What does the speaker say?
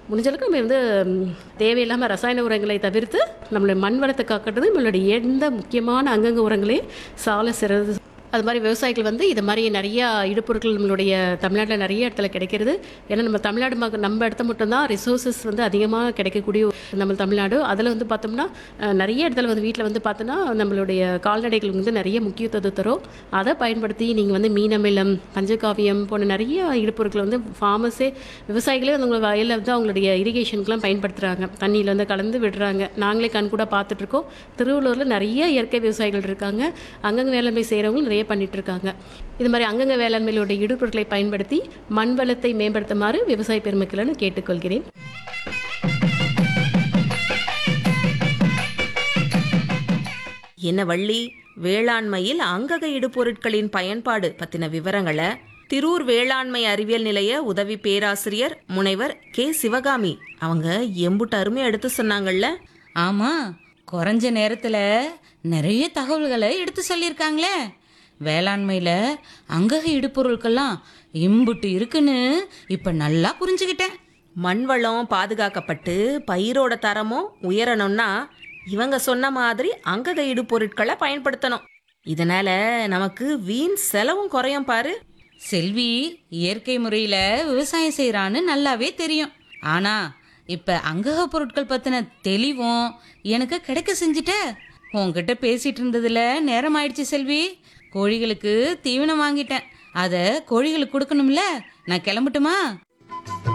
முடிஞ்ச அளவுக்கு நம்ம வந்து ம், தேவையில்லாமல் ரசாயன உரங்களை தவிர்த்து நம்மளுடைய மண் வளத்தை காக்கிறது நம்மளுடைய எந்த முக்கியமான அங்கங்க உரங்களே சால சிறந்தது அது மாதிரி விவசாயிகள் வந்து இது மாதிரி நிறைய இடுப்பொருட்கள் நம்மளுடைய தமிழ்நாட்டில் நிறைய இடத்துல கிடைக்கிறது ஏன்னா நம்ம தமிழ்நாடு மக நம்ம இடத்த மட்டும்தான் ரிசோர்ஸஸ் வந்து அதிகமாக கிடைக்கக்கூடிய நம்ம தமிழ்நாடு அதில் வந்து பார்த்தோம்னா அஹ், நிறைய இடத்துல வந்து வீட்டில் வந்து பார்த்தோன்னா நம்மளுடைய கால்நடைகள் வந்து நிறைய முக்கியத்துவம் தரும் அதை பயன்படுத்தி நீங்கள் வந்து மீனமிலம் பஞ்சகாவியம் போன்ற நிறைய இடுப்பொருட்களை வந்து ஃபார்மஸே விவசாயிகளே வந்து உங்கள் வயலில் வந்து அவங்களுடைய இரிகேஷனுக்குலாம் பயன்படுத்துகிறாங்க தண்ணியில் வந்து கலந்து விடுறாங்க நாங்களே கண் கூட பார்த்துட்ருக்கோம் திருவள்ளூரில் நிறைய இயற்கை விவசாயிகள் இருக்காங்க அங்கங்க வேளாண்மை செய்கிறவங்க நிறைய பண்ணிட்டு இருக்காங்க இது மாதிரி அங்கங்க வேளாண்மையிலுடைய இடுபொருட்களை பயன்படுத்தி மண் வளத்தை மேம்படுத்துமாறு விவசாய பெருமக்களை நான் கேட்டுக்கொள்கிறேன் என்ன வள்ளி வேளாண்மையில் அங்கக இடுபொருட்களின் பயன்பாடு பத்தின விவரங்களை திரூர் வேளாண்மை அறிவியல் நிலைய உதவி பேராசிரியர் முனைவர் கே சிவகாமி அவங்க எம்புட்டு அருமையா எடுத்து சொன்னாங்கல்ல ஆமா குறைஞ்ச நேரத்துல நிறைய தகவல்களை எடுத்து சொல்லியிருக்காங்களே வேளாண்மையில அங்கக இடுபொருட்கள்லாம் இம்புட்டு இருக்குன்னு இப்ப நல்லா புரிஞ்சுக்கிட்டேன் மண் வளம் பாதுகாக்கப்பட்டு பயிரோட தரமும் உயரணும்னா இவங்க சொன்ன மாதிரி அங்கக இடுபொருட்களை பயன்படுத்தணும் இதனால நமக்கு வீண் செலவும் குறையும் பாரு செல்வி இயற்கை முறையில விவசாயம் செய்யறான்னு நல்லாவே தெரியும் ஆனா இப்ப அங்கக பொருட்கள் பத்தின தெளிவும் எனக்கு கிடைக்க செஞ்சுட்ட உன்கிட்ட பேசிட்டு இருந்ததுல நேரம் ஆயிடுச்சு செல்வி கோழிகளுக்கு தீவனம் வாங்கிட்டேன் அதை கோழிகளுக்கு கொடுக்கணும்ல நான் கிளம்பட்டுமா